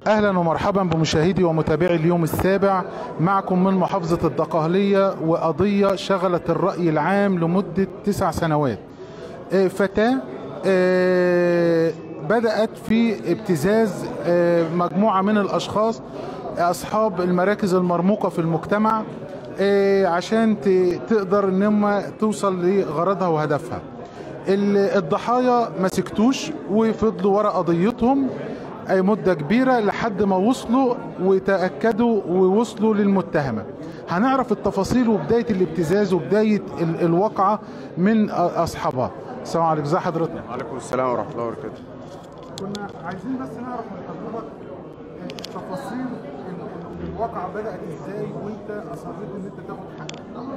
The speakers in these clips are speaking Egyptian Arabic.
اهلا ومرحبا بمشاهدي ومتابعي اليوم السابع معكم من محافظه الدقهليه وقضيه شغلت الراي العام لمده تسع سنوات آه، فتاه آه، بدات في ابتزاز آه، مجموعه من الاشخاص اصحاب المراكز المرموقه في المجتمع آه، عشان ت- تقدر ان هم توصل لغرضها وهدفها ال- الضحايا ما سكتوش وفضلوا ورا قضيتهم اي مده كبيره لحد ما وصلوا وتاكدوا ووصلوا للمتهمه هنعرف التفاصيل وبدايه الابتزاز وبدايه ال- الواقعه من أ- اصحابها السلام عليكم ازي حضرتك وعليكم السلام ورحمة الله وبركاته كنا عايزين بس نعرف من حضرتك تفاصيل الواقعه بدات ازاي وانت اصريت ان انت تاخد حقك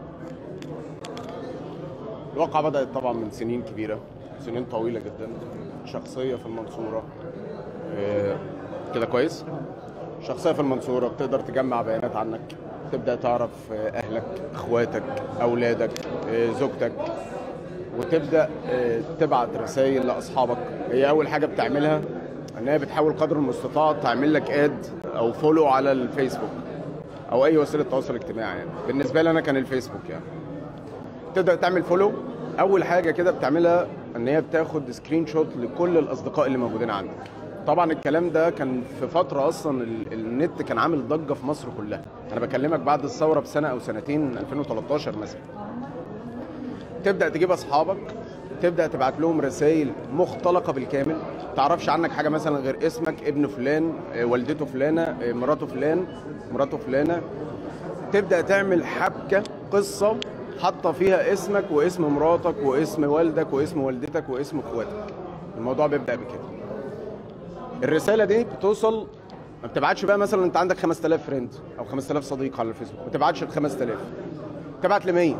الواقعة بدأت طبعا من سنين كبيرة سنين طويلة جدا شخصية في المنصورة آه، كده كويس شخصية في المنصورة بتقدر تجمع بيانات عنك تبدأ تعرف آه، أهلك إخواتك أولادك آه، زوجتك وتبدأ آه، تبعت رسائل لأصحابك هي أول حاجة بتعملها إن هي بتحاول قدر المستطاع تعمل لك اد أو فولو على الفيسبوك أو أي وسيلة تواصل اجتماعي يعني بالنسبة لي أنا كان الفيسبوك يعني تبدا تعمل فولو اول حاجه كده بتعملها ان هي بتاخد سكرين شوت لكل الاصدقاء اللي موجودين عندك طبعا الكلام ده كان في فتره اصلا ال- النت كان عامل ضجه في مصر كلها انا بكلمك بعد الثوره بسنه او سنتين 2013 مثلا تبدا تجيب اصحابك تبدا تبعت لهم رسائل مختلقه بالكامل تعرفش عنك حاجه مثلا غير اسمك ابن فلان آه، والدته فلانه آه، مراته فلان مراته فلانه تبدا تعمل حبكه قصه حاطه فيها اسمك واسم مراتك واسم والدك واسم والدتك واسم اخواتك الموضوع بيبدا بكده الرساله دي بتوصل ما بتبعتش بقى مثلا انت عندك 5000 فريند او 5000 صديق على الفيسبوك ما تبعتش ال 5000 تبعت ل 100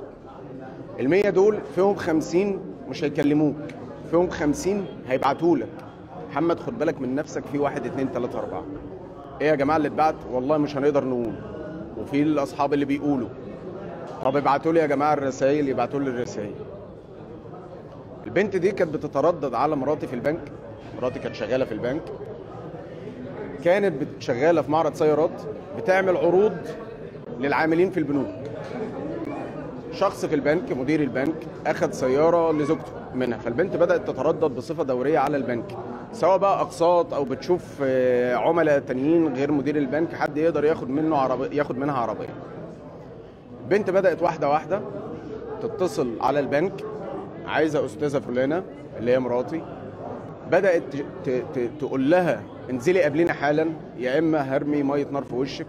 ال 100 دول فيهم 50 مش هيكلموك فيهم 50 هيبعتوا لك محمد خد بالك من نفسك في واحد اتنين تلاته اربعه ايه يا جماعه اللي اتبعت والله مش هنقدر نقول وفي الاصحاب اللي بيقولوا طب ابعتوا لي يا جماعه الرسائل يبعتوا لي الرسائل البنت دي كانت بتتردد على مراتي في البنك مراتي كانت شغاله في البنك كانت بت- شغاله في معرض سيارات بتعمل عروض للعاملين في البنوك شخص في البنك مدير البنك اخذ سياره لزوجته منها فالبنت بدات تتردد بصفه دوريه على البنك سواء بقى اقساط او بتشوف آه، عملاء تانيين غير مدير البنك حد يقدر ياخد منه عربيه ياخد منها عربيه البنت بدات واحده واحده تتصل على البنك عايزه استاذه فلانه اللي هي مراتي بدات ت- ت- ت- تقول لها انزلي قابلينا حالا يا اما هرمي ميه نار في وشك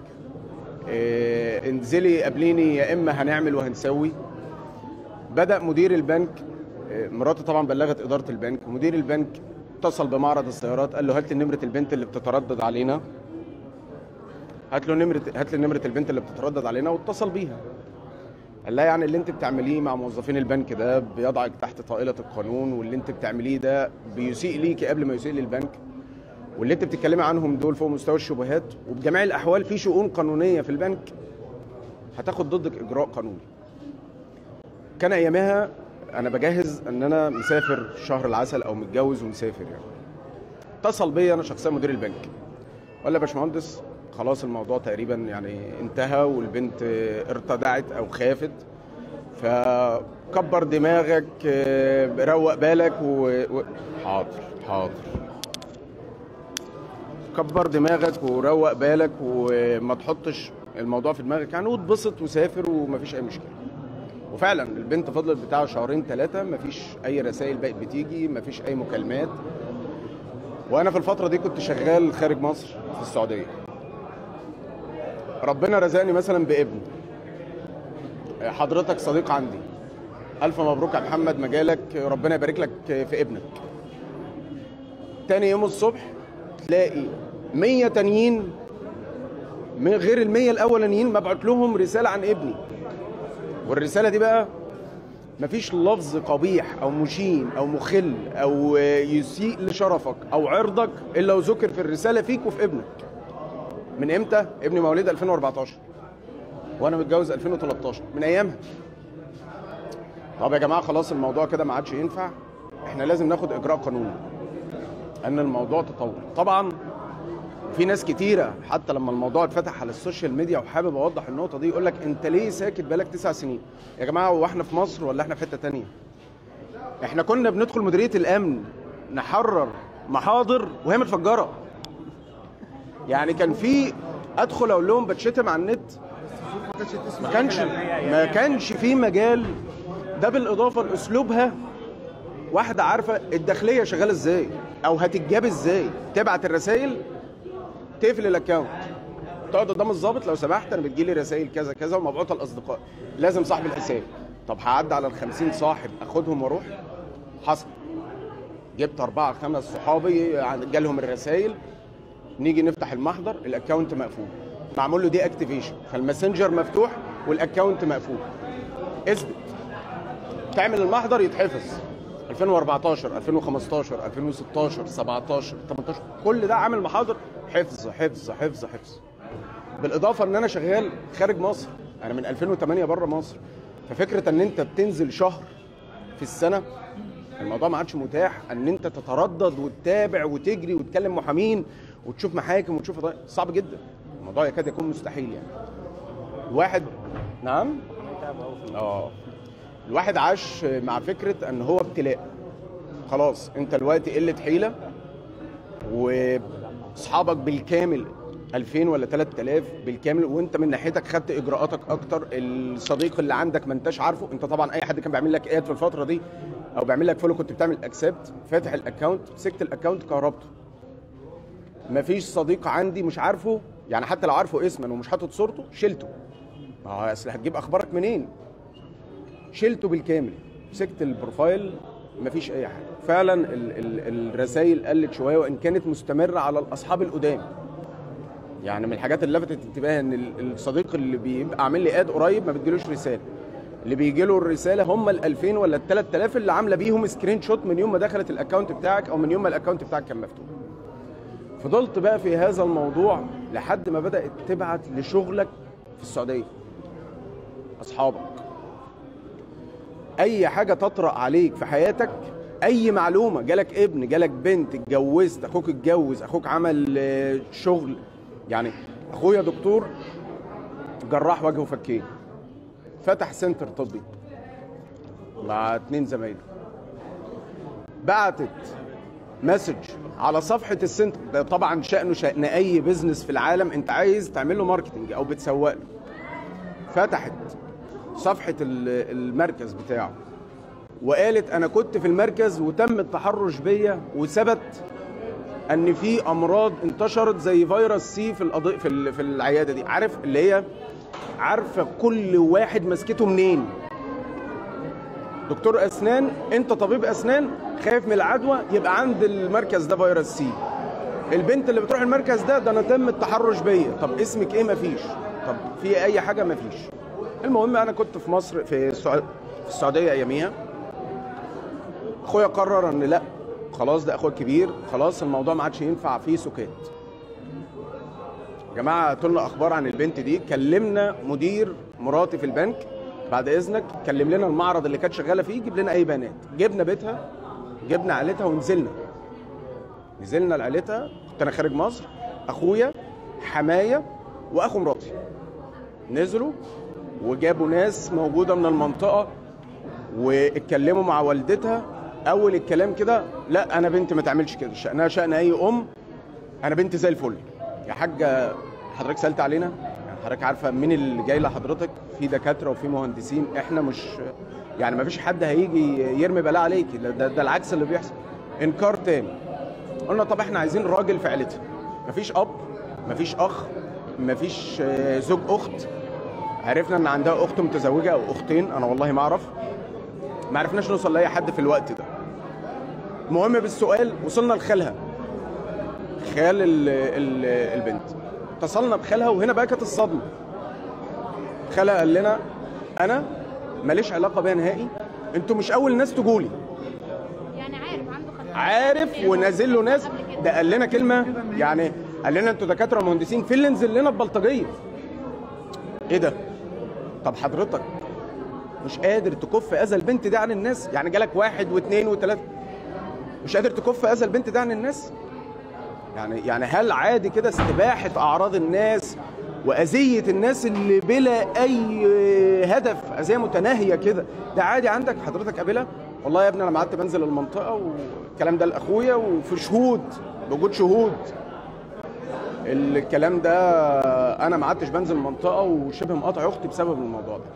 إيه، انزلي قابليني يا اما هنعمل وهنسوي بدا مدير البنك إيه، مراتي طبعا بلغت اداره البنك مدير البنك اتصل بمعرض السيارات قال له هات لي نمره البنت اللي بتتردد علينا هات له نمره هات لي نمره البنت اللي بتتردد علينا واتصل بيها قال لها يعني اللي انت بتعمليه مع موظفين البنك ده بيضعك تحت طائله القانون واللي انت بتعمليه ده بيسيء ليكي قبل ما يسيء للبنك واللي انت بتتكلمي عنهم دول فوق مستوى الشبهات وبجميع الاحوال في شؤون قانونيه في البنك هتاخد ضدك اجراء قانوني كان ايامها انا بجهز ان انا مسافر شهر العسل او متجوز ومسافر يعني اتصل بيا انا شخصيا مدير البنك قال لي يا باشمهندس خلاص الموضوع تقريبا يعني انتهى والبنت ارتدعت او خافت فكبر دماغك اه، روق بالك و... و... حاضر حاضر كبر دماغك وروق بالك وما تحطش الموضوع في دماغك يعني واتبسط وسافر ومفيش اي مشكله وفعلا البنت فضلت بتاع شهرين ثلاثه مفيش اي رسائل بقت بتيجي مفيش اي مكالمات وانا في الفتره دي كنت شغال خارج مصر في السعوديه ربنا رزقني مثلا بابن حضرتك صديق عندي الف مبروك يا محمد مجالك ربنا يبارك لك في ابنك تاني يوم الصبح تلاقي مية تانيين من غير المية الأولانيين مبعوت لهم رسالة عن ابني والرسالة دي بقى مفيش لفظ قبيح أو مشين أو مخل أو يسيء لشرفك أو عرضك إلا وذكر في الرسالة فيك وفي ابنك من إمتى؟ ابني مواليد 2014 وأنا متجوز 2013 من أيامها طب يا جماعة خلاص الموضوع كده ما عادش ينفع احنا لازم ناخد إجراء قانوني ان الموضوع تطور طبعا في ناس كتيره حتى لما الموضوع اتفتح على السوشيال ميديا وحابب اوضح النقطه دي يقول لك انت ليه ساكت بقالك تسع سنين يا جماعه هو احنا في مصر ولا احنا في حته تانية احنا كنا بندخل مديريه الامن نحرر محاضر وهي متفجره يعني كان في ادخل اقول لهم بتشتم على النت ما كانش ما كانش في مجال ده بالاضافه لاسلوبها واحده عارفه الداخليه شغاله ازاي او هتتجاب ازاي تبعت الرسائل تقفل الاكونت تقعد قدام الضابط لو سمحت انا بتجيلي رسائل كذا كذا ومبعوثه الاصدقاء لازم صاحب الحساب طب هعدي على ال 50 صاحب اخدهم واروح حصل جبت اربعه خمس صحابي جالهم الرسائل نيجي نفتح المحضر الاكونت مقفول معمول له دي اكتيفيشن فالماسنجر مفتوح والاكونت مقفول اثبت تعمل المحضر يتحفظ 2014 2015 2016 17 18 كل ده عامل محاضر حفظ حفظ حفظ حفظ بالاضافه ان انا شغال خارج مصر انا من 2008 بره مصر ففكره ان انت بتنزل شهر في السنه الموضوع ما عادش متاح ان انت تتردد وتتابع وتجري وتكلم محامين وتشوف محاكم وتشوف قضايا صعب جدا الموضوع يكاد يكون مستحيل يعني واحد نعم اه الواحد عاش مع فكره ان هو ابتلاء خلاص انت دلوقتي قله حيله واصحابك بالكامل 2000 ولا 3000 بالكامل وانت من ناحيتك خدت اجراءاتك اكتر الصديق اللي عندك ما انتش عارفه انت طبعا اي حد كان بيعمل لك اد في الفتره دي او بيعمل لك فولو كنت بتعمل اكسبت فاتح الاكونت مسكت الاكونت كهربته مفيش صديق عندي مش عارفه يعني حتى لو عارفه اسما ومش حاطط صورته شلته ما هو اصل هتجيب اخبارك منين شلته بالكامل مسكت البروفايل مفيش اي حاجه فعلا ال ال الرسائل قلت شويه وان كانت مستمره على الاصحاب القدام يعني من الحاجات اللي لفتت انتباهي ان ال- الصديق اللي بيبقى عامل لي اد قريب ما بتجيلوش رساله اللي بيجي له الرساله هم ال 2000 ولا ال 3000 اللي عامله بيهم سكرين شوت من يوم ما دخلت الاكونت بتاعك او من يوم ما الاكونت بتاعك كان مفتوح فضلت بقى في هذا الموضوع لحد ما بدات تبعت لشغلك في السعوديه اصحابك اي حاجه تطرا عليك في حياتك اي معلومه جالك ابن جالك بنت اتجوزت اخوك اتجوز اخوك عمل آه، شغل يعني اخويا دكتور جراح وجه وفكين فتح سنتر طبي مع اتنين زمايله بعتت مسج على صفحه السنتر ده طبعا شانه شان اي بزنس في العالم انت عايز تعمل له ماركتنج او بتسوق له فتحت صفحه ال- المركز بتاعه وقالت انا كنت في المركز وتم التحرش بيا وثبت ان في امراض انتشرت زي فيروس سي في القضية في ال- في العياده دي عارف اللي هي عارفه كل واحد مسكته منين دكتور اسنان انت طبيب اسنان خايف من العدوى يبقى عند المركز ده فيروس سي البنت اللي بتروح المركز ده ده انا تم التحرش بيا طب اسمك ايه مفيش طب في اي حاجه مفيش المهم انا كنت في مصر في السعوديه في السعوديه اياميها اخويا قرر ان لا خلاص ده اخويا الكبير خلاص الموضوع ما عادش ينفع فيه سكات يا جماعه هاتوا لنا اخبار عن البنت دي كلمنا مدير مراتي في البنك بعد اذنك كلم لنا المعرض اللي كانت شغاله فيه جيب لنا اي بيانات جبنا بيتها جبنا عيلتها ونزلنا نزلنا لعيلتها كنت انا خارج مصر اخويا حمايه واخو مراتي نزلوا وجابوا ناس موجوده من المنطقه واتكلموا مع والدتها اول الكلام كده لا انا بنتي ما تعملش كده شانها شان اي ام انا بنتي زي الفل يا حاجه حضرتك سالت علينا يعني حضرتك عارفه مين اللي جاي لحضرتك في دكاتره وفي مهندسين احنا مش يعني ما فيش حد هيجي يرمي بلاء عليكي ده, ده, ده العكس اللي بيحصل انكار تام قلنا طب احنا عايزين راجل في عيلتها مفيش اب مفيش اخ مفيش آه، زوج اخت عرفنا ان عندها اخت متزوجه او اختين انا والله ما اعرف ما عرفناش نوصل لاي حد في الوقت ده المهم بالسؤال وصلنا لخالها خال ال ال البنت اتصلنا بخالها وهنا بقى كانت الصدمه خالها قال لنا انا ماليش علاقه بيها نهائي انتوا مش اول ناس تجولي يعني عارف عنده خبرات عارف ونازل له ناس قبل كده. ده قال لنا كلمه يعني قال لنا انتوا دكاتره مهندسين فين اللي نزل لنا ببلطجيه ايه ده طب حضرتك مش قادر تكف اذى البنت دي عن الناس يعني جالك واحد واثنين وثلاثه مش قادر تكف اذى البنت دي عن الناس يعني يعني هل عادي كده استباحه اعراض الناس واذيه الناس اللي بلا اي هدف اذيه متناهيه كده ده عادي عندك حضرتك قابلها والله يا ابني انا قعدت بنزل المنطقه والكلام ده لاخويا وفي شهود بوجود شهود الكلام ده انا ما عدتش بنزل المنطقه وشبه مقاطع اختي بسبب الموضوع ده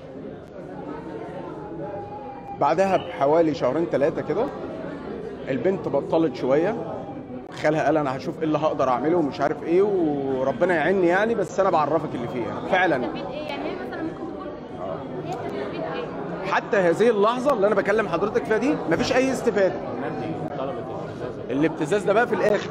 بعدها بحوالي شهرين ثلاثه كده البنت بطلت شويه خالها قال انا هشوف ايه اللي هقدر اعمله ومش عارف ايه وربنا يعيني يعني بس انا بعرفك اللي فيها فعلا تستفيد ايه يعني هي مثلا ممكن تقول هي تستفيد ايه حتى هذه اللحظه اللي انا بكلم حضرتك فيها دي مفيش اي استفاده الابتزاز ده بقى في الاخر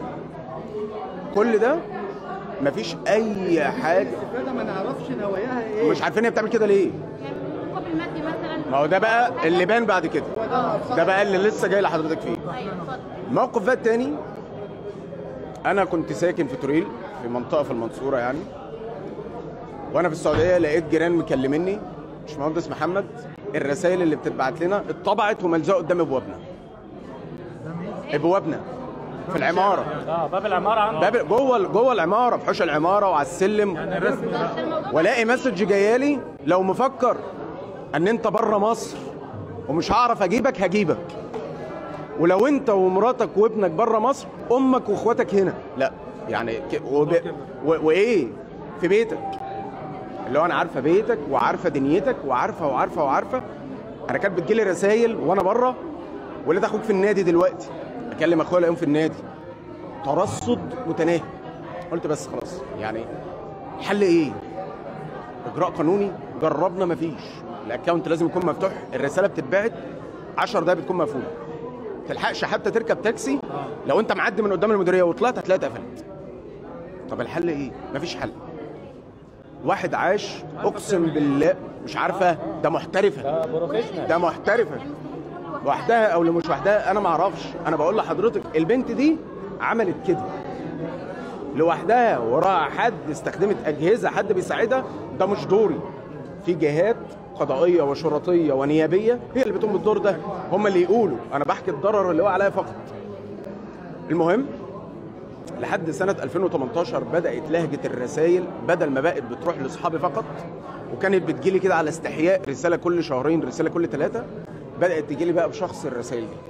كل ده مفيش اي حاجه استفاده ما نعرفش نواياها ايه مش عارفين هي بتعمل كده ليه يعني مقابل مادي مثلا ما هو ده بقى اللي بان بعد كده هو ده الصح ده بقى اللي لسه جاي لحضرتك فيه ايوه اتفضل الموقف بقى التاني انا كنت ساكن في توريل في منطقه في المنصوره يعني وانا في السعوديه لقيت جيران مكلميني باشمهندس محمد الرسائل اللي بتتبعت لنا اتطبعت وملزقه قدام ابوابنا ابوابنا في العماره اه باب العماره عنده باب جوه جوه العماره في حوش العماره وعلى السلم يعني الرسم ده عشان الموضوع والاقي مسج جايالي لو مفكر ان انت بره مصر ومش هعرف اجيبك هجيبك ولو انت ومراتك وابنك بره مصر امك واخواتك هنا لا يعني ك... وب... و... وايه في بيتك اللي هو انا عارفه بيتك وعارفه دنيتك وعارفه وعارفه وعارفه انا كانت بتجيلي رسايل وانا بره ولاد اخوك في النادي دلوقتي اكلم اخويا الاقيهم في النادي ترصد متناهي قلت بس خلاص يعني الحل ايه اجراء قانوني جربنا مفيش الاكونت لازم يكون مفتوح الرساله بتتبعت 10 دقايق بتكون مقفوله تلحقش حتى تركب تاكسي لو انت معدي من قدام المديريه وطلعت هتلاقيها اتقفلت طب الحل ايه مفيش حل واحد عاش اقسم بالله مش عارفه ده محترفه ده بروفيشنال ده محترفه لوحدها او اللي مش لوحدها انا ما اعرفش انا بقول لحضرتك البنت دي عملت كده لوحدها وراها حد استخدمت اجهزه حد بيساعدها ده مش دوري في جهات قضائيه وشرطيه ونيابيه هي اللي بتقوم بالدور ده هم اللي يقولوا انا بحكي الضرر اللي هو عليا فقط المهم لحد سنة 2018 بدأت لهجة الرسائل بدل ما بقت بتروح لأصحابي فقط وكانت بتجيلي كده على استحياء رسالة كل شهرين رسالة كل ثلاثة بدأت تجيلي بقى بشخص الرسائل دي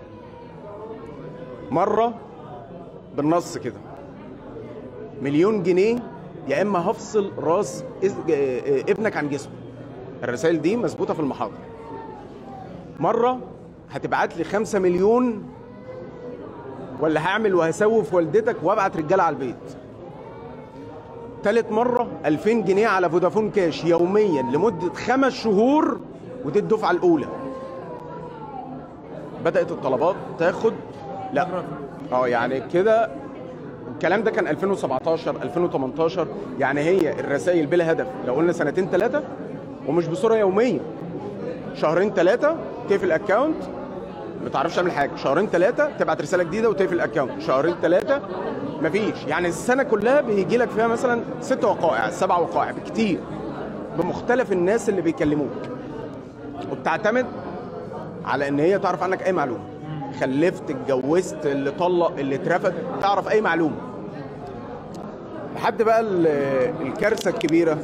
مرة بالنص كده مليون جنيه يا إما هفصل راس إز- آه، آه، ابنك عن جسمه الرسائل دي مظبوطة في المحاضرة مرة هتبعت لي خمسة مليون ولا هعمل وهسوي في والدتك وابعت رجاله على البيت تالت مرة 2000 جنيه على فودافون كاش يوميا لمدة خمس شهور ودي الدفعة الأولى بدأت الطلبات تاخد لا اه يعني كده الكلام ده كان 2017 2018 يعني هي الرسائل بلا هدف لو قلنا سنتين ثلاثة ومش بصورة يومية شهرين ثلاثة تقفل الاكونت ما تعرفش تعمل حاجه شهرين ثلاثه تبعت رساله جديده وتقفل الاكونت شهرين ثلاثه مفيش يعني السنه كلها بيجي لك فيها مثلا ست وقائع سبع وقائع بكتير بمختلف الناس اللي بيكلموك وبتعتمد على ان هي تعرف عنك اي معلومه خلفت اتجوزت اللي طلق اللي اترفد تعرف اي معلومه لحد بقى ال- الكارثه الكبيره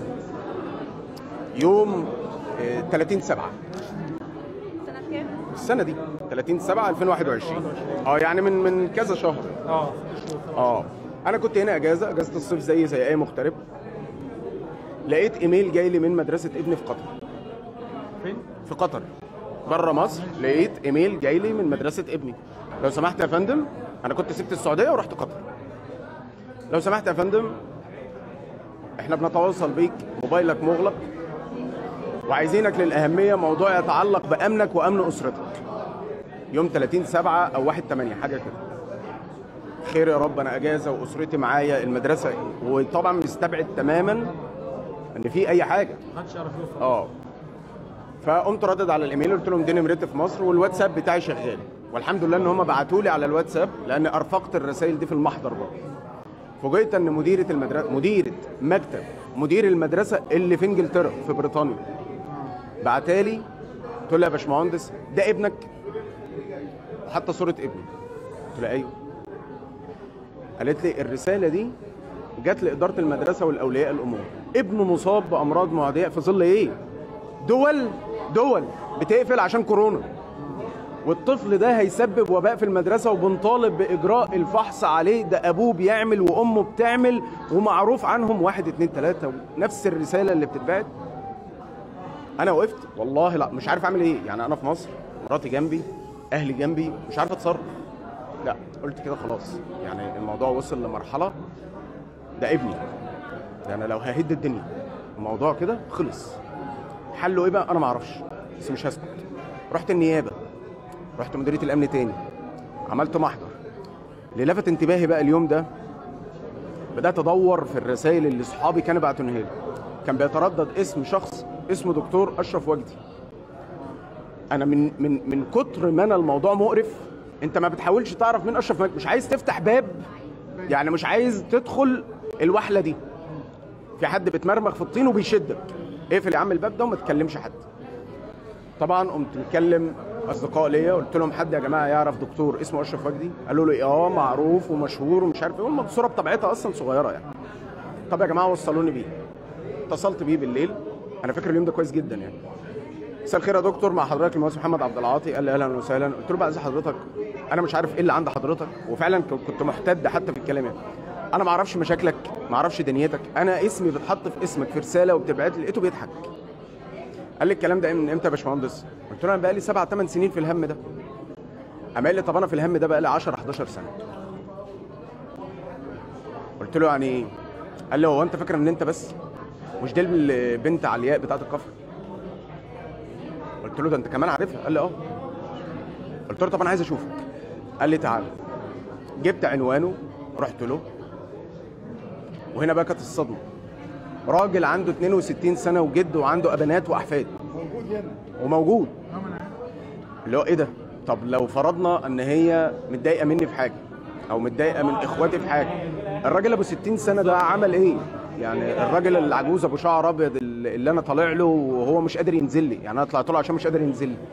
يوم آه، 30 7 سنة كام؟ السنه دي 30 7 2021 اه يعني من من كذا شهر اه اه انا كنت هنا اجازه اجازه الصيف زي زي اي مغترب لقيت ايميل جاي لي من مدرسه ابني في قطر فين؟ في قطر بره مصر لقيت ايميل جاي لي من مدرسه ابني لو سمحت يا فندم انا كنت سبت السعوديه ورحت قطر لو سمحت يا فندم احنا بنتواصل بيك موبايلك مغلق وعايزينك للاهميه موضوع يتعلق بامنك وامن اسرتك يوم 30 7 او 1 8 حاجه كده خير يا رب انا اجازه واسرتي معايا المدرسه وطبعا مستبعد تماما ان في اي حاجه محدش يعرف يوصل اه فقمت ردد على الايميل قلت لهم دي نمرتي في مصر والواتساب بتاعي شغال والحمد لله ان هم بعتوا لي على الواتساب لان ارفقت الرسائل دي في المحضر برضه فوجئت ان مديره المدرسه مديره مكتب مدير المدرسه اللي في انجلترا في بريطانيا بعتالي تقول لي يا باشمهندس ده ابنك وحتى صوره ابني قلت لها ايوه قالت لي الرساله دي جت لاداره المدرسه والاولياء الامور ابنه مصاب بامراض معديه في ظل ايه دول دول بتقفل عشان كورونا والطفل ده هيسبب وباء في المدرسه وبنطالب باجراء الفحص عليه ده ابوه بيعمل وامه بتعمل ومعروف عنهم واحد اتنين تلاته نفس الرساله اللي بتتبعت انا وقفت والله لا مش عارف اعمل ايه يعني انا في مصر مراتي جنبي اهلي جنبي مش عارف اتصرف لا قلت كده خلاص يعني الموضوع وصل لمرحله ده ابني ده انا لو ههد الدنيا الموضوع كده خلص حله ايه بقى انا ما اعرفش بس مش هسكت رحت النيابه رحت مديريه الامن تاني عملت محضر اللي لفت انتباهي بقى اليوم ده بدات ادور في الرسائل اللي صحابي كانوا بعتونها لي كان بيتردد اسم شخص اسمه دكتور اشرف وجدي انا من من من كتر ما انا الموضوع مقرف انت ما بتحاولش تعرف مين اشرف وجدي مش عايز تفتح باب يعني مش عايز تدخل الوحله دي في حد بتمرمغ في الطين وبيشدك اقفل يا عم الباب ده وما تكلمش حد طبعا قمت مكلم اصدقاء ليا قلت لهم حد يا جماعه يعرف دكتور اسمه اشرف وجدي قالوا لي اه معروف ومشهور ومش عارف ايه والصوره بطبيعتها اصلا صغيره يعني طب يا جماعه وصلوني بيه اتصلت بيه بالليل انا فاكر اليوم ده كويس جدا يعني مساء الخير يا دكتور مع حضرتك المهندس محمد عبد العاطي قال لي اهلا وسهلا قلت له بعد حضرتك انا مش عارف ايه اللي عند حضرتك وفعلا ك- كنت محتد حتى في الكلام يعني انا ما اعرفش مشاكلك ما اعرفش دنيتك انا اسمي بتحط في اسمك في رساله وبتبعت لي لقيته بيضحك قال لي الكلام ده من امتى يا باشمهندس قلت له انا بقى لي سبع ثمان سنين في الهم ده قام قال لي طب انا في الهم ده بقى لي 10 11 سنه قلت له يعني ايه قال لي هو انت فاكر ان انت بس مش دي البنت علياء بتاعت الكفر قلت له ده انت كمان عارفها قال لي اه قلت له طب انا عايز اشوفك قال لي تعالى جبت عنوانه رحت له وهنا بقى كانت الصدمه راجل عنده 62 سنه وجد وعنده ابنات واحفاد موجود هنا وموجود اللي هو ايه ده طب لو فرضنا ان هي متضايقه مني في حاجه او متضايقه من اخواتي في حاجه الراجل ابو 60 سنه ده عمل ايه يعني الراجل العجوز ابو شعر ابيض اللي انا طالع له وهو مش قادر ينزل لي يعني انا طلعت له عشان مش قادر ينزل لي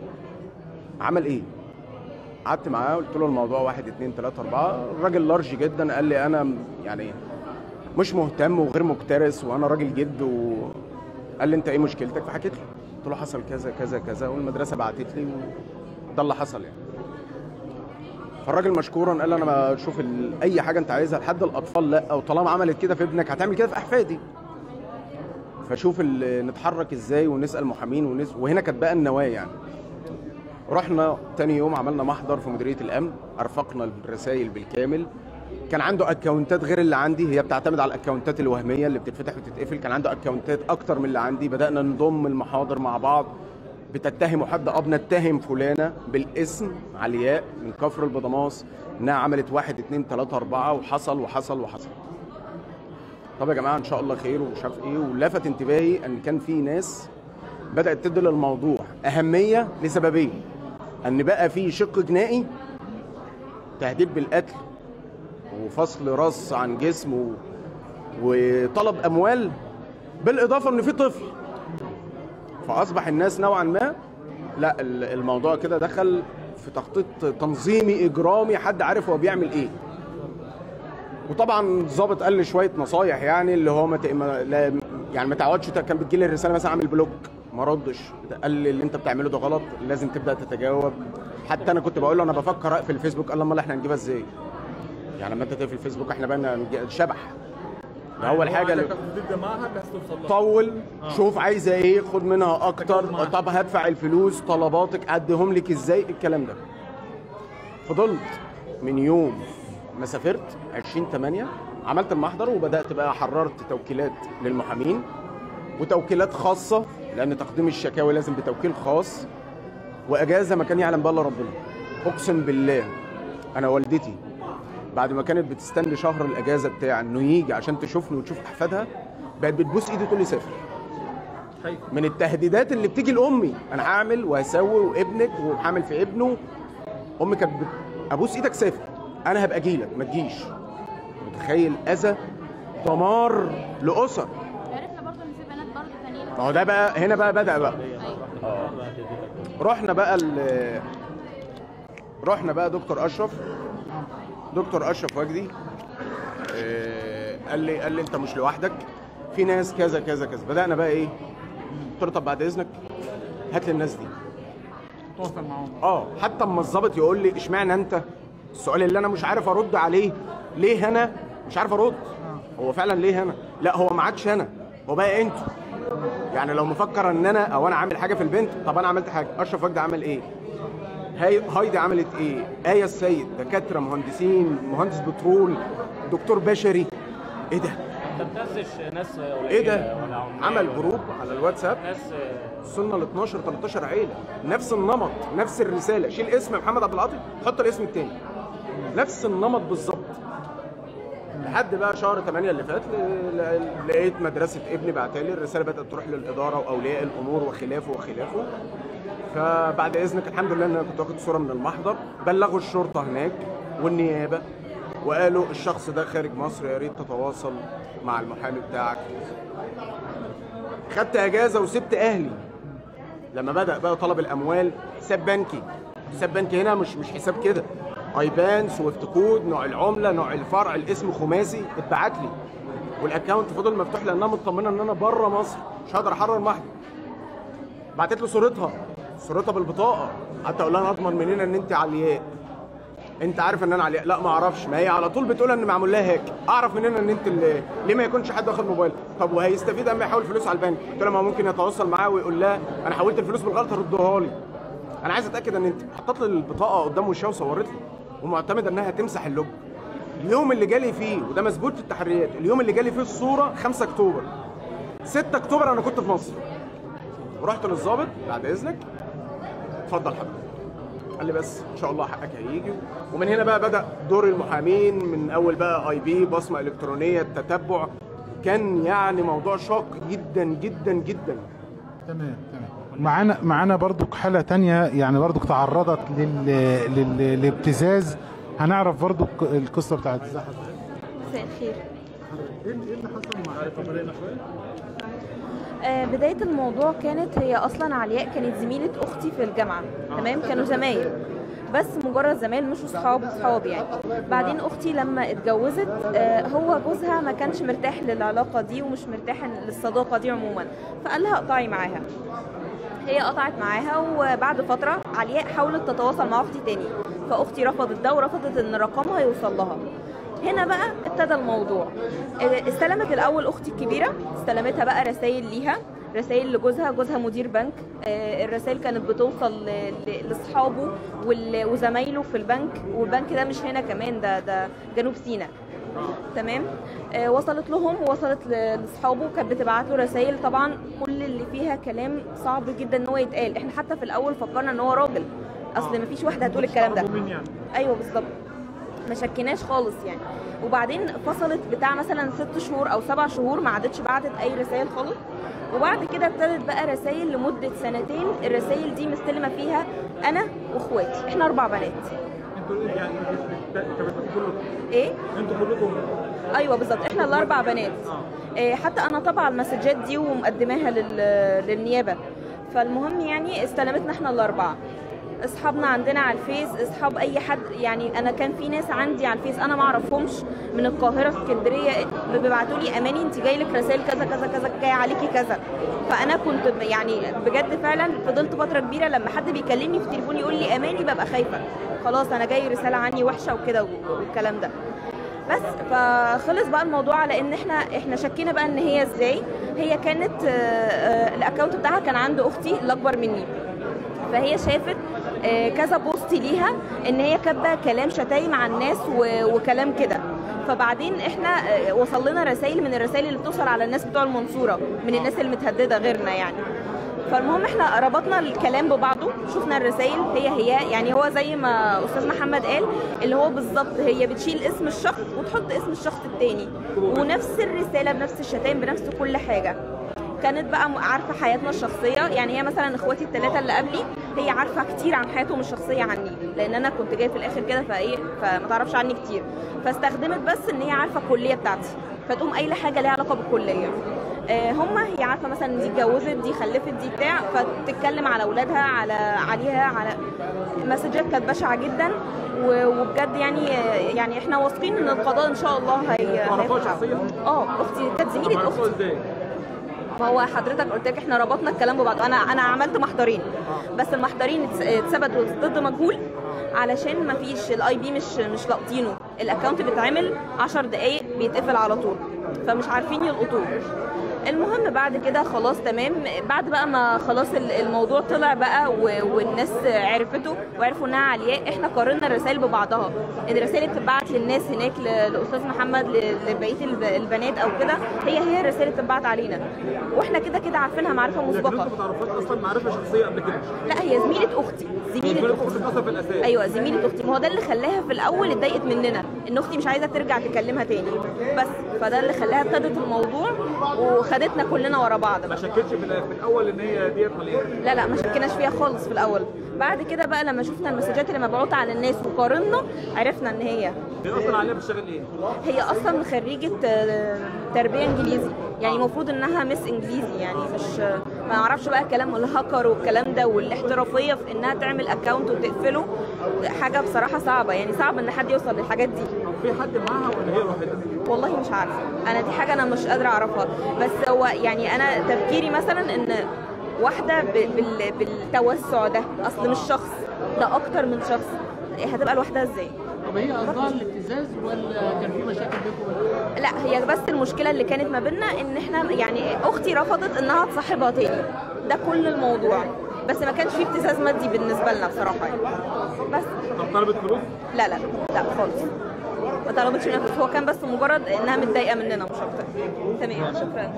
عمل ايه قعدت معاه قلت له الموضوع واحد اتنين تلاته اربعه الراجل لارج جدا قال لي انا يعني مش مهتم وغير مكترث وانا راجل جد وقال لي انت ايه مشكلتك فحكيت له قلت له حصل كذا كذا كذا والمدرسه بعتت لي وده اللي حصل يعني فالراجل مشكورا قال لي انا بشوف ال- اي حاجه انت عايزها لحد الاطفال لا وطالما عملت كده في ابنك هتعمل كده في احفادي فشوف ال- نتحرك ازاي ونسال محامين ونس... وهنا كانت بقى النواه يعني رحنا تاني يوم عملنا محضر في مديريه الامن ارفقنا الرسائل بالكامل كان عنده اكونتات غير اللي عندي هي بتعتمد على الاكونتات الوهميه اللي بتتفتح وتتقفل كان عنده اكونتات اكتر من اللي عندي بدانا نضم المحاضر مع بعض بتتهموا حد اه بنتهم فلانه بالاسم علياء من كفر البضماس انها عملت واحد اتنين تلاته اربعه وحصل وحصل وحصل طب يا جماعه ان شاء الله خير ومش عارف ايه ولفت انتباهي ان كان في ناس بدات تدي للموضوع اهميه لسببين ان بقى في شق جنائي تهديد بالقتل وفصل راس عن جسم و... وطلب اموال بالاضافه ان في طفل فاصبح الناس نوعا ما لا ال- الموضوع كده دخل في تخطيط تنظيمي اجرامي حد عارف هو بيعمل ايه وطبعا الضابط قال لي شويه نصايح يعني اللي هو ما ت- ما- لا يعني ما تقعدش ت- كان بتجيلي الرساله مثلا اعمل بلوك ما ردش قال لي اللي انت بتعمله ده غلط لازم تبدا تتجاوب حتى انا كنت بقول له انا بفكر اقفل الفيسبوك قال لي امال احنا هنجيبها ازاي يعني لما انت تقفل الفيسبوك احنا بقى شبح ده اول حاجه اللي تبدا معها بس توصل لها طول شوف عايزه ايه خد منها اكتر طب هدفع الفلوس طلباتك اديهم لك ازاي الكلام ده فضلت من يوم ما سافرت 20 8 عملت المحضر وبدات بقى حررت توكيلات للمحامين وتوكيلات خاصه لان تقديم الشكاوي لازم بتوكيل خاص واجازه ما كان يعلم بها الا ربنا اقسم بالله انا والدتي بعد ما كانت بتستنى شهر الاجازه بتاع انه يجي عشان تشوفني وتشوف احفادها بقت بتبوس ايدي تقول لي سافر خايف من التهديدات اللي بتيجي لامي انا هعمل وهسوي وابنك وهعمل في ابنه امي كانت بت... ابوس ايدك سافر انا هبقى اجيلك ما تجيش متخيل اذى دمار لاسر عرفنا برضه ان في بنات برضه تانيين ما هو ده بقى هنا بقى بدا بقى ايوه رحنا بقى ال... رحنا بقى دكتور اشرف دكتور اشرف وجدي آه، قال لي قال لي انت مش لوحدك في ناس كذا كذا كذا بدانا بقى ايه قلت له طب بعد اذنك هات لي الناس دي تواصل معاهم اه حتى اما الظابط يقول لي اشمعنى انت السؤال اللي انا مش عارف ارد عليه ليه انا مش عارف ارد هو فعلا ليه انا لا هو ما عادش انا هو بقى انتوا يعني لو مفكر ان انا او انا عامل حاجه في البنت طب انا عملت حاجه اشرف وجدي عمل ايه هاي هايدي عملت ايه ايه السيد دكاتره مهندسين مهندس بترول دكتور بشري ايه ده انت بتنزش ناس قليله ايه ده ولا عمال عمل ولا جروب على الواتساب ناس وصلنا ل 12 13 عيله نفس النمط نفس الرساله شيل اسم محمد عبد العاطي حط الاسم التاني نفس النمط بالظبط لحد بقى شهر 8 اللي فات ل- ل- لقيت مدرسه ابني بعتالي الرساله بدات تروح للاداره واولياء الامور وخلافه وخلافه فبعد اذنك الحمد لله ان انا كنت واخد صوره من المحضر بلغوا الشرطه هناك والنيابه وقالوا الشخص ده خارج مصر يا ريت تتواصل مع المحامي بتاعك خدت اجازه وسبت اهلي لما بدا بقى طلب الاموال حساب بنكي حساب بنكي هنا مش مش حساب كده ايبان سويفت كود نوع العمله نوع الفرع الاسم خماسي اتبعت لي والاكونت فضل مفتوح لانها مطمنه ان انا بره مصر مش هقدر احرر محضر بعتت له صورتها صورتها بالبطاقه حتى اقول لها انا اضمن منين ان انت علياء انت عارف ان انا علياء لا ما اعرفش ما هي على طول بتقول ان معمول لها هيك اعرف منين ان انت اللي ليه ما يكونش حد واخد موبايل طب وهيستفيد اما يحول فلوس على البنك قلت لها ما ممكن يتواصل معاه ويقول لها انا حولت الفلوس بالغلط ردوها لي انا عايز اتاكد ان انت حطت لي البطاقه قدام وشها وصورت لي ومعتمده انها تمسح اللوج اليوم اللي جالي فيه وده مثبوت في التحريات اليوم اللي جالي فيه الصوره 5 اكتوبر 6 اكتوبر انا كنت في مصر ورحت للظابط بعد اذنك اتفضل حضرتك قال لي بس ان شاء الله حقك هيجي ومن هنا بقى بدا دور المحامين من اول بقى اي بي بصمه الكترونيه التتبع كان يعني موضوع شاق جدا جدا جدا تمام تمام معانا معانا برضك حالة تانية يعني برضك تعرضت لل... لل... للابتزاز هنعرف برضك القصة بتاعت ازاي حضرتك؟ مساء الخير ايه اللي إيه اللي حصل معاك؟ آه، بداية الموضوع كانت هي أصلا علياء كانت زميلة أختي في الجامعة تمام كانوا زمايل بس مجرد زمايل مش صحاب صحاب يعني بعدين أختي لما اتجوزت آه، هو جوزها ما كانش مرتاح للعلاقة دي ومش مرتاح للصداقة دي عموما فقال لها اقطعي معاها هي قطعت معاها وبعد فترة علياء حاولت تتواصل مع أختي تاني فأختي رفضت ده ورفضت إن رقمها يوصل لها هنا بقى ابتدى الموضوع اه، استلمت الأول أختي الكبيرة استلمتها بقى رسائل ليها رسائل لجوزها جوزها مدير بنك اه، الرسائل كانت بتوصل ل- ل- لاصحابه وال- وزمايله في البنك والبنك ده مش هنا كمان ده ده جنوب سيناء تمام آه وصلت لهم ووصلت ل- لاصحابه كانت بتبعت له رسائل طبعا كل اللي فيها كلام صعب جدا ان هو يتقال احنا حتى في الاول فكرنا ان هو راجل اصل مفيش واحده هتقول الكلام ده مين يعني ايوه بالظبط ما شكيناش خالص يعني وبعدين فصلت بتاع مثلا ست شهور او سبع شهور ما عادتش بعتت اي رسائل خالص وبعد كده ابتدت بقى رسائل لمده سنتين الرسائل دي مستلمه فيها انا واخواتي احنا اربع بنات انتوا إيه يعني انتوا كلكم ايه انتوا كلكم ايوه بالظبط احنا الاربع بنات إيه، حتى انا طبعا المسجات دي ومقدماها لل- للنيابه فالمهم يعني استلمتنا احنا الاربعه اصحابنا عندنا على الفيس اصحاب اي حد يعني انا كان في ناس عندي على الفيس انا ما اعرفهمش من القاهره اسكندريه بيبعتوا لي اماني انت جاي لك رسائل كذا كذا كذا جاي عليكي كذا فانا كنت ب- يعني بجد فعلا فضلت فتره كبيره لما حد بيكلمني في التليفون يقول لي اماني ببقى خايفه خلاص انا جاي رساله عني وحشه وكده والكلام ده بس فخلص بقى الموضوع على ان احنا احنا شكينا بقى ان هي ازاي هي كانت آه، آه، الاكونت بتاعها كان عند اختي الاكبر مني فهي شافت آه، كذا بوست ليها ان هي كاتبه كلام شتايم عن الناس و- وكلام كده فبعدين احنا آه، وصل لنا رسائل من الرسائل اللي بتوصل على الناس بتوع المنصوره من الناس المتهدده غيرنا يعني فالمهم احنا ربطنا الكلام ببعضه شفنا الرسائل هي هي يعني هو زي ما استاذ محمد قال اللي هو بالظبط هي بتشيل اسم الشخص وتحط اسم الشخص التاني ونفس الرساله بنفس الشتائم بنفس كل حاجه كانت بقى م- عارفه حياتنا الشخصيه يعني هي مثلا اخواتي الثلاثه اللي قبلي هي عارفه كتير عن حياتهم الشخصيه عني لان انا كنت جايه في الاخر كده فايه فما تعرفش عني كتير فاستخدمت بس ان هي عارفه الكليه بتاعتي فتقوم قايله حاجه ليها علاقه بالكليه آه، هم هي عارفه مثلا إن دي اتجوزت دي خلفت دي بتاع فتتكلم على اولادها على عليها على مسجات كانت بشعه جدا و- وبجد يعني يعني احنا واثقين ان القضاء ان شاء الله هي تعرفوها هيفتح. شخصياً؟ اه اختي كانت زميله عرفوها اختي ازاي؟ ما هو حضرتك قلت لك احنا ربطنا الكلام ببعض انا انا عملت محضرين بس المحضرين اتس- اتثبتوا ضد مجهول علشان ما فيش الاي بي مش مش لاقطينه الاكونت بيتعمل 10 دقايق بيتقفل على طول فمش عارفين يلقطوه المهم بعد كده خلاص تمام بعد بقى ما خلاص ال- الموضوع طلع بقى و- والناس عرفته وعرفوا انها علياء احنا قارنا الرسائل ببعضها الرسائل اللي بتتبعت للناس هناك ل- لاستاذ محمد ل- لبقيه الب- البنات او كده هي هي الرسائل اللي بتتبعت علينا واحنا كده كده عارفينها معرفه لكن مسبقه انتوا ما تعرفوش اصلا معرفه شخصيه قبل كده لا هي زميله اختي زميله زميلة اختي اختك اصلا في الاساس ايوه زميله اختي ما هو ده اللي خلاها في الاول اتضايقت مننا ان اختي مش عايزه ترجع تكلمها تاني بس فده اللي خلاها ابتدت الموضوع وخدتنا كلنا ورا بعض ما شكتش في الأ- في الاول ان هي ديت ولا ايه؟ لا لا ما شكناش فيها خالص في الاول بعد كده بقى لما شفنا المسجات اللي مبعوثه على الناس وقارنا عرفنا ان هي هي اصلا عليها بتشتغل ايه؟ هي اصلا خريجه آه، تربيه انجليزي يعني المفروض انها مس انجليزي يعني مش ما اعرفش بقى كلام الهاكر والكلام ده والاحترافيه في انها تعمل اكونت وتقفله حاجه بصراحه صعبه يعني صعب ان حد يوصل للحاجات دي طب في حد معاها ولا هي لوحدها؟ والله مش عارفه انا دي حاجه انا مش قادره اعرفها بس هو يعني انا تفكيري مثلا ان واحده ب- بال- بالتوسع ده اصل مش شخص ده اكتر من شخص هتبقى لوحدها ازاي طب هي قصدها الابتزاز ولا كان في مشاكل بينكم؟ لا هي بس المشكله اللي كانت ما بيننا ان احنا يعني اختي رفضت انها تصاحبها تاني ده كل الموضوع بس ما كانش فيه ابتزاز مادي بالنسبه لنا بصراحه يعني بس طب طلبت فلوس؟ لا لا لا خالص ما طلبتش منها فلوس هو كان بس مجرد انها متضايقه مننا مش اكتر تمام شكرا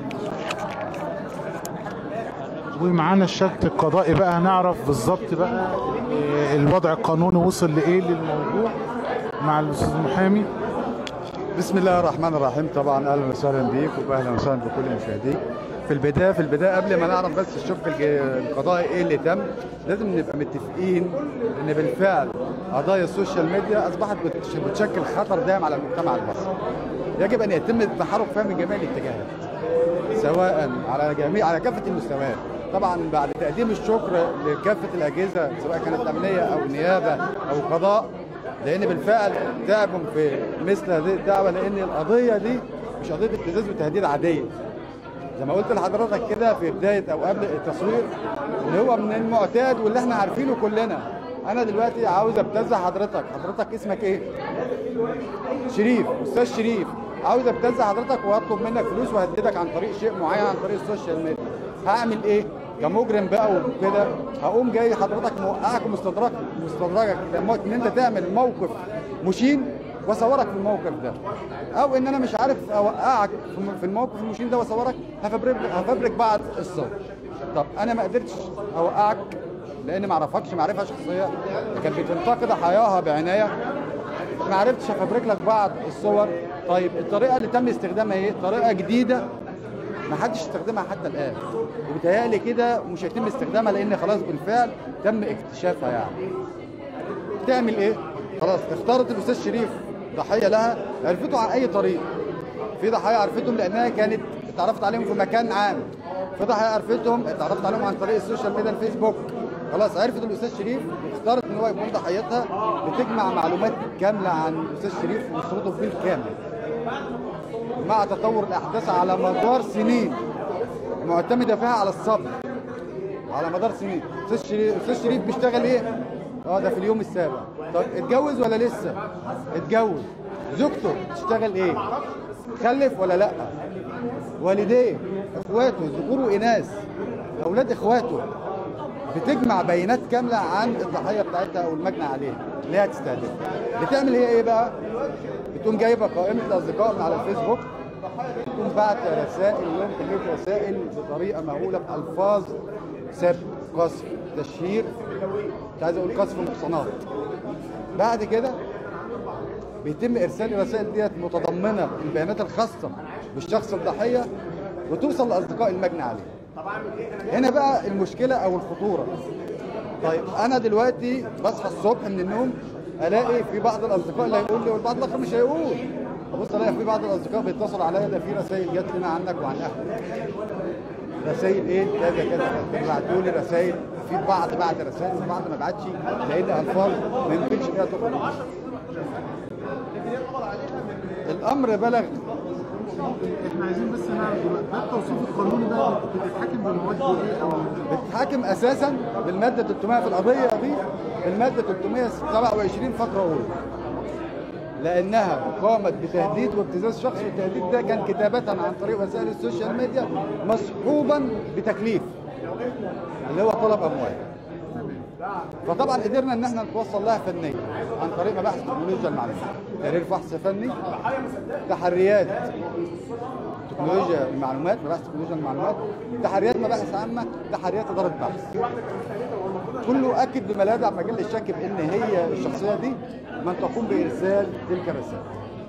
ومعانا الشك القضائي بقى هنعرف بالظبط بقى آه، الوضع القانوني وصل لايه للموضوع مع الاستاذ محامي بسم الله الرحمن الرحيم طبعا اهلا وسهلا بيك واهلا وسهلا بكل مشاهديك في البدايه في البدايه قبل ما نعرف بس الشق الج- القضائي ايه اللي تم لازم نبقى متفقين ان بالفعل قضايا السوشيال ميديا اصبحت بتش- بتشكل خطر دائم على المجتمع المصري يجب ان يتم التحرك فيها من جميع الاتجاهات سواء على جميع على كافه المستويات طبعا بعد تقديم الشكر لكافه الاجهزه سواء كانت امنيه او نيابه او قضاء لان بالفعل تعبوا في مثل هذه الدعوه لان القضيه دي مش قضيه ابتزاز وتهديد عاديه زي ما قلت لحضرتك كده في بدايه او قبل التصوير اللي هو من المعتاد واللي احنا عارفينه كلنا انا دلوقتي عاوز ابتز حضرتك حضرتك اسمك ايه شريف استاذ شريف عاوز ابتز حضرتك واطلب منك فلوس وهددك عن طريق شيء معين عن طريق السوشيال ميديا هعمل ايه كمجرم بقى وكده هقوم جاي حضرتك موقعك ومستدرك مستدرجك لما- ان انت تعمل موقف مشين واصورك في الموقف ده او ان انا مش عارف اوقعك في الم- في الموقف المشين ده واصورك هفبرك هفبرك بعض الصور طب انا ما قدرتش اوقعك لان ما اعرفكش معرفه شخصيه كانت بتنتقد ضحاياها بعنايه ما عرفتش افبرك لك بعض الصور طيب الطريقه اللي تم استخدامها ايه طريقه جديده ما حدش استخدمها حتى الان وبيتهيألي كده مش هيتم استخدامها لان خلاص بالفعل تم اكتشافها يعني تعمل ايه خلاص اختارت الاستاذ شريف ضحيه لها عرفته عن اي طريق في ضحايا عرفتهم لانها كانت اتعرفت عليهم في مكان عام في ضحايا عرفتهم اتعرفت عليهم عن طريق السوشيال ميديا الفيسبوك خلاص عرفت الاستاذ شريف اختارت ان هو يكون ضحيتها بتجمع معلومات كامله عن الاستاذ شريف واسرته بالكامل مع تطور الاحداث على مدار سنين معتمده فيها على الصبر على مدار سنين استاذ شريف استاذ شريف بيشتغل ايه اه ده في اليوم السابع طب اتجوز ولا لسه اتجوز زوجته بتشتغل ايه خلف ولا لا والديه اخواته ذكور واناث اولاد اخواته بتجمع بيانات كامله عن الضحيه بتاعتها او المجني عليها اللي هي هتستهدفها بتعمل هي ايه بقى بتقوم جايبه قائمه الاصدقاء من على الفيسبوك تقوم بعت رسائل لهم كميه رسائل بطريقه مهوله بالفاظ سب قذف تشهير مش عايز اقول قذف محصنات بعد كده بيتم ارسال الرسائل ديت متضمنه البيانات الخاصه بالشخص الضحيه وتوصل لاصدقاء المجني عليه هنا بقى المشكله او الخطوره طيب انا دلوقتي بصحى الصبح من النوم الاقي في بعض الاصدقاء اللي هيقول لي والبعض الاخر مش هيقول ابص الاقي في بعض الاصدقاء بيتصلوا عليا ده في رسائل جت لنا عنك وعن اهلك رسائل ايه كذا كذا كذا بعتوا لي رسائل في بعض بعت رسائل وبعض ما بعتش لان الفاظ ما يمكنش فيها تخرج الامر بلغ احنا عايزين بس نعرف دلوقتي ده التوصيف القانوني بقى بتتحكم بمواد ايه او بتتحاكم اساسا بالماده 300 في القضيه دي الماده 327 فقره اولى لانها قامت بتهديد وابتزاز شخص والتهديد ده كان كتابه عن طريق وسائل السوشيال ميديا مصحوبا بتكليف اللي هو طلب اموال فطبعا قدرنا ان احنا نتوصل لها فنيا عن طريق مباحث تكنولوجيا المعلومات تقرير فحص فني تحريات تكنولوجيا المعلومات مباحث تكنولوجيا المعلومات تحريات مباحث عامه تحريات اداره بحث كله اكد بما لا يدع مجال للشك بان هي الشخصيه دي من تقوم بارسال تلك الرسائل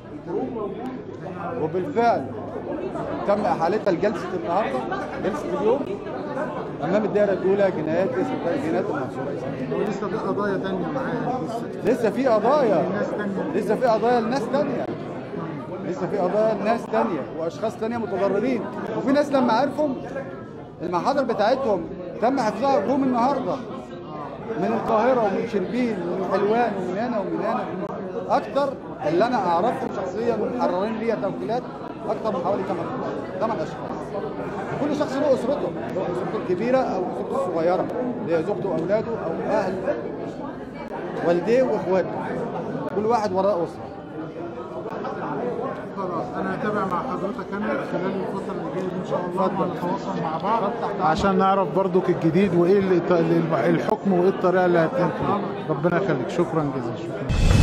وبالفعل تم احالتها لجلسه النهارده جلسه اليوم امام الدائره الاولى جنايات اسم جنايات المنصوره لسه في قضايا تانية معاها لسه لسه في قضايا ناس تانية. لسه في قضايا لناس تانية لسه في قضايا لناس تانية واشخاص تانية متضررين وفي ناس لما عرفوا المحاضر بتاعتهم تم حفظها جم النهارده من القاهره ومن شربين ومن حلوان ومن هنا ومن هنا اكتر اللي انا اعرفهم شخصيا محررين ليا توكيلات اكتر من حوالي 8 8 اشخاص كل شخص له اسرته له اسرته الكبيره او اسرته الصغيره اللي هي زوجته واولاده او اهل والديه واخواته كل واحد وراه اسره خلاص انا هتابع مع حضرتك انا خلال الفتره اللي جايه دي ان شاء الله ونتواصل مع بعض عشان نعرف برضك الجديد وايه اللي- الحكم وايه الطريقه اللي هتنفذ ربنا يخليك شكرا جزيلا شكرا